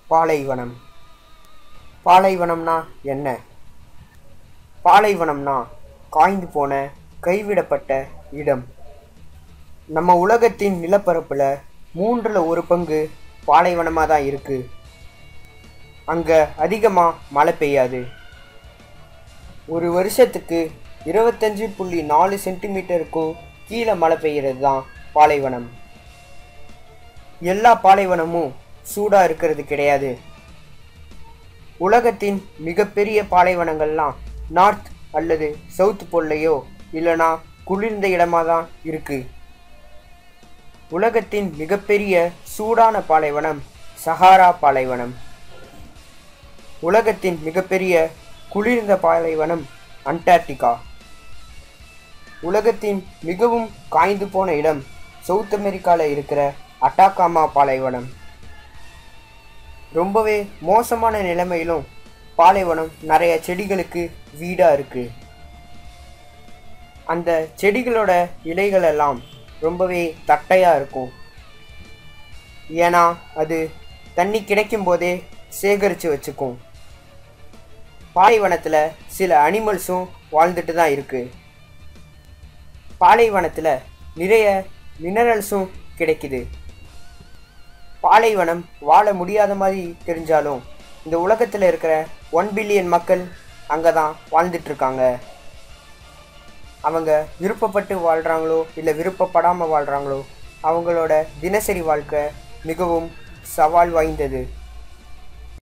பாலைவனம் பாலைவனம்னா என்ன பாலைவனம்னா காய்ந்து போன கைவிடப்பட்ட இடம் நம்ம உலகத்தின் நிலப்பரப்புல மூன்றில் ஒரு பங்கு பாலைவனமாக தான் இருக்கு அங்கே அதிகமாக மழை பெய்யாது ஒரு வருஷத்துக்கு இருபத்தஞ்சு புள்ளி நாலு சென்டிமீட்டருக்கும் கீழே மழை பெய்கிறது தான் பாலைவனம் எல்லா பாலைவனமும் சூடாக இருக்கிறது கிடையாது உலகத்தின் மிகப்பெரிய பாலைவனங்கள்லாம் நார்த் அல்லது சவுத் போல்லையோ இல்லைனா குளிர்ந்த இடமா தான் இருக்கு உலகத்தின் மிகப்பெரிய சூடான பாலைவனம் சஹாரா பாலைவனம் உலகத்தின் மிகப்பெரிய குளிர்ந்த பாலைவனம் அண்டார்டிகா உலகத்தின் மிகவும் காய்ந்து போன இடம் சவுத் அமெரிக்காவில் இருக்கிற அட்டாகாமா பாலைவனம் ரொம்பவே மோசமான நிலைமையிலும் பாலைவனம் நிறைய செடிகளுக்கு வீடாக இருக்கு அந்த செடிகளோட இலைகள் எல்லாம் ரொம்பவே தட்டையாக இருக்கும் ஏன்னா அது தண்ணி கிடைக்கும் போதே சேகரித்து வச்சுக்கும் பாலைவனத்தில் சில அனிமல்ஸும் வாழ்ந்துட்டு தான் இருக்கு பாலைவனத்தில் நிறைய மினரல்ஸும் கிடைக்குது பாலைவனம் வாழ முடியாத மாதிரி தெரிஞ்சாலும் இந்த உலகத்தில் இருக்கிற ஒன் பில்லியன் மக்கள் அங்கே தான் வாழ்ந்துட்டு இருக்காங்க அவங்க விருப்பப்பட்டு வாழ்கிறாங்களோ இல்லை விருப்பப்படாமல் வாழ்கிறாங்களோ அவங்களோட தினசரி வாழ்க்கை மிகவும் சவால் வாய்ந்தது